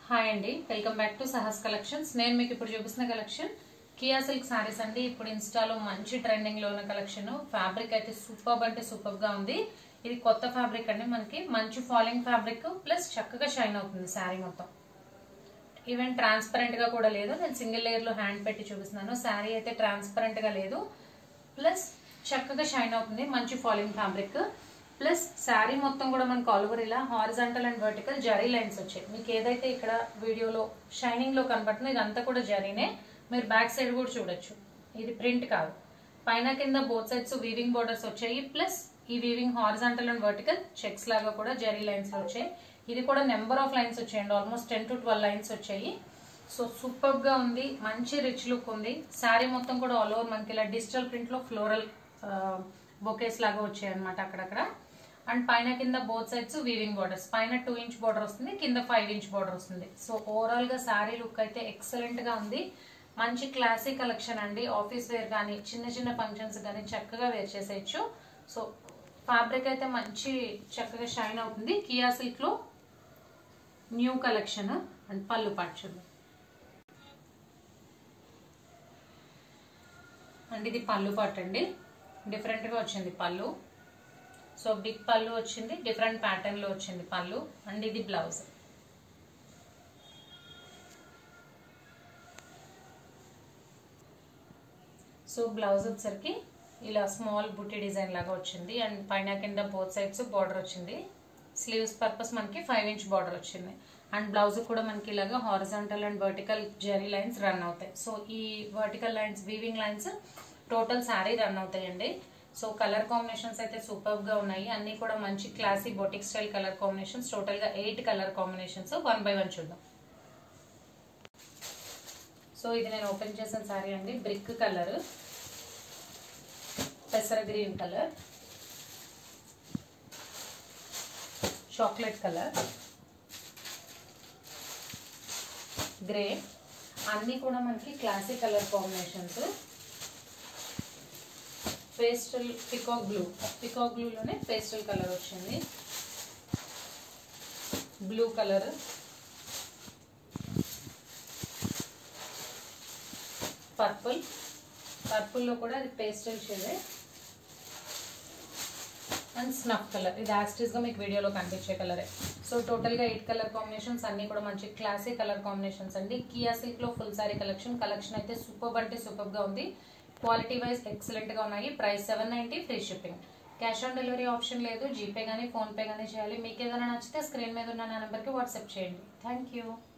hi అండి welcome back to Sahas collections నేను మీకు ఇప్పుడు చూపిస్తున్న కలెక్షన్ కియా సిల్క్ సారీస్ అండి ఇప్పుడు ఇన్స్టాలో మంచి ట్రెండింగ్ లో ఉన్న కలెక్షన్ ఫ్యాబ్రిక్ అయితే సూపర్ అంటే సూపర్ గా ఉంది ఇది కొత్త ఫ్యాబ్రిక్ అండి మనకి మంచి ఫాలింగ్ ఫ్యాబ్రిక్ ప్లస్ చక్కగా షైన్ అవుతుంది శారీ మొత్తం ఈవెన్ ట్రాన్స్పరెంట్ గా కూడా లేదు నేను సింగిల్ లేయర్ లో హ్యాండ్ పెట్టి చూపిస్తున్నాను శారీ అయితే ట్రాన్స్పరెంట్ గా లేదు ప్లస్ చక్కగా షైన్ అవుతుంది మంచి ఫాలింగ్ ఫ్యాబ్రిక్ ప్లస్ శారీ మొత్తం కూడా మనకు ఆల్ ఓవర్ ఇలా horizontal and vertical zari lines వచ్చాయి మీకు ఏదైతే ఇక్కడ వీడియోలో షైనింగ్ లో కనపడుతుందో ఇదంతా కూడా జరీనే మీరు బ్యాక్ సైడ్ కూడా చూడొచ్చు ఇది ప్రింట్ కాదు పైన కింద బోత్ సైడ్స్ వీవింగ్ బోర్డర్స్ వచ్చాయి ప్లస్ ఈ weaving horizontal and vertical checks లాగా కూడా జరీ లైన్స్ వచ్చాయి ఇది కూడా నెంబర్ ఆఫ్ లైన్స్ వచ్చాయండి almost ten to twelve lines వచ్చాయి సో సూపర్ గా ఉంది మంచి రిచ్ లుక్ ఉంది శారీ మొత్తం కూడా ఆల్ ఓవర్ మనకి ఇలా డిజిటల్ ప్రింట్ లో ఫ్లోరల్ బొకేస్ లాగా వచ్చాయి అనమాట అక్కడక్కడ అండ్ పైన కింద బోత్ సైడ్స్ వీవింగ్ బోర్డర్స్ పైన టూ ఇంచ్ బోర్డర్ వస్తుంది కింద ఫైవ్ ఇంచ్ బోర్డర్ వస్తుంది సో ఓవరాల్ గా శారీ లుక్ అయితే ఎక్సలెంట్ గా ఉంది మంచి క్లాసిక్ కలెక్షన్ అండి ఆఫీస్ వేర్ కానీ చిన్న చిన్న ఫంక్షన్స్ కానీ చక్కగా వేర్ చేసేయచ్చు సో ఫ్యాబ్రిక్ అయితే మంచి చక్కగా షైన్ అవుతుంది కియా సిల్క్ లో న్యూ కలెక్షన్ అండ్ పళ్ళు పట్టుడు అండ్ ఇది పళ్ళు పాటు అండి డిఫరెంట్గా వచ్చింది పళ్ళు సో బిగ్ పళ్ళు వచ్చింది డిఫరెంట్ ప్యాటర్న్ లో వచ్చింది పళ్ళు అండ్ ఇది బ్లౌజ్ సో బ్లౌజ్ వచ్చరికి ఇలా స్మాల్ బుట్టి డిజైన్ లాగా వచ్చింది అండ్ పైన కింద బోత్ సైడ్స్ బార్డర్ వచ్చింది స్లీవ్స్ పర్పస్ మనకి ఫైవ్ ఇంచ్ బార్డర్ వచ్చింది అండ్ బ్లౌజ్ కూడా మనకి ఇలాగా horizontal and vertical zari lines run అవుతాయి సో ఈ vertical lines weaving lines total sari run అవుతాయండి సో కలర్ కాంబినేషన్స్ అయితే సూపర్ గా ఉన్నాయి అన్ని కూడా మంచి classy boutique style colour combinations total గా eight colour combinations one by one చూద్దాం సో ఇది నేను ఓపెన్ చేసిన శారీ అండి బ్రిక్ కలర్ పెసర green colour chocolate colour grey అన్నీ కూడా మనకి classic colour combinations pastel peacock blue peacock బ్లూలోనే పేస్టల్ కలర్ వచ్చింది బ్లూ కలర్ పర్పుల్ పర్పుల్లో కూడా అది పేస్టల్ షేడే అండ్ స్నఫ్ కలర్ ఇది యాక్స్టీస్గా మీకు వీడియోలో కనిపించే కలరే సో టోటల్గా ఎయిట్ కలర్ కాంబినేషన్స్ అన్నీ కూడా మంచి క్లాసీ కలర్ కాంబినేషన్స్ అండి కియా సిల్క్లో ఫుల్ సారీ కలెక్షన్ కలెక్షన్ అయితే సూపర్ అంటే సూపర్గా ఉంది క్వాలిటీ వైజ్ ఎక్సలెంట్గా ఉన్నాయి price seven ninety free shipping cash on delivery option లేదు జీపే కానీ ఫోన్పే కానీ చేయాలి మీకు ఏదైనా నచ్చితే స్క్రీన్ మీద ఉన్న నా నెంబర్కి వాట్సాప్ చేయండి థ్యాంక్ యూ